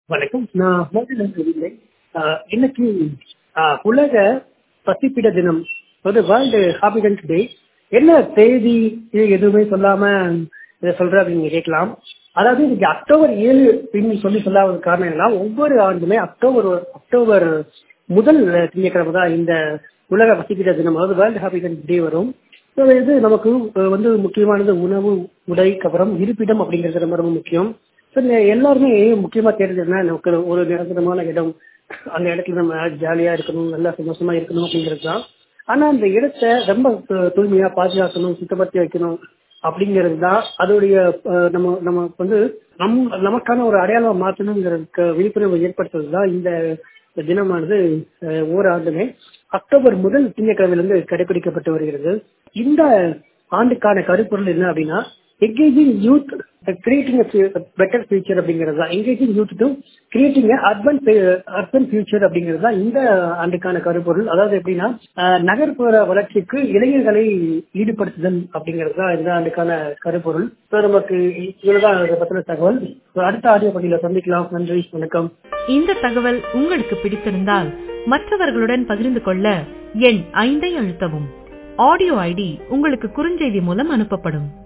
வணக்கம் நான் மோகன் இல்லை இன்னைக்கு ஆஹ், உலக பசிப்பிட தினம் ஒரு வேர்ல்டு ஹாபிடன்ஸ் டே என்ன தேதி இது எதுவுமே சொல்லாம இதை சொல்ற அப்படின்னு கேட்கலாம் அதாவது இன்னைக்கு அக்டோபர் ஏழு அப்படின்னு சொல்லி சொல்லாத காரணம் என்னன்னா ஒவ்வொரு ஆண்டுமே அக்டோபர் அக்டோபர் முதல் திங்கட்கிழமை தான் இந்த உலக பசிப்பிட தினம் அதாவது வேர்ல்டு ஹாபிடன்ஸ் டே வரும் ஸோ இது நமக்கு அஹ், வந்து முக்கியமானது உணவு உடைக்கு அப்புறம் இருப்பிடம் அப்படிங்கிறது ரொம்ப ரொம்ப முக்கியம் ஸோ எல்லாருமே முக்கியமா தேடுறது என்ன நமக்கு ஒரு நிரந்தரமான இடம் அந்த இடத்துல நம்ம ஜாலியா இருக்கணும் நல்லா சந்தோஷமா இருக்கணும் அப்படிங்கிறது தான் ஆனா அந்த இடத்த ரொம்ப து- தூய்மையா பாதுகாக்கணும் சுத்தப்படுத்தி வைக்கணும் அப்படிங்கிறது தான் அதோடைய அஹ், நம்ம நம்ம வந்து நம் நமக்கான ஒரு அடையாளம் மாற்றணுங்கிறதுக்கு விழிப்புணர்வு ஏற்படுத்துறது தான் இந்த தினமானது அஹ், ஓராண்டுமே அக்டோபர் முதல் திங்கட்கிழமையிலிருந்து கடைபிடிக்கப்பட்டு வருகிறது இந்த ஆண்டுக்கான கருப்பொருள் என்ன அப்படின்னா engaging youth creating better future அப்படிங்கிறது தான் engaging youth to creating urban urban future அப்படிங்கிறது தான் இந்த ஆண்டுக்கான கருப்பொருள் அதாவது எப்படின்னா அஹ், நகர்ப்புற வளர்ச்சிக்கு இளைஞர்களை ஈடுபடுத்துதல் அப்படிங்கிறது தான் இந்த ஆண்டுக்கான கருப்பொருள் ஸோ நமக்கு இவ்வளவுதான் இதை பத்தின தகவல் So, அடுத்த ஆடியோ பகுதியில் சந்திக்கலாம் நன்றி வணக்கம் இந்த தகவல் உங்களுக்கு பிடித்திருந்தால் மற்றவர்களுடன் பகிர்ந்து கொள்ள எண் ஐந்தை அழுத்தவும் ஆடியோ ஐடி உங்களுக்கு குறுஞ்செய்தி மூலம் அனுப்பப்படும்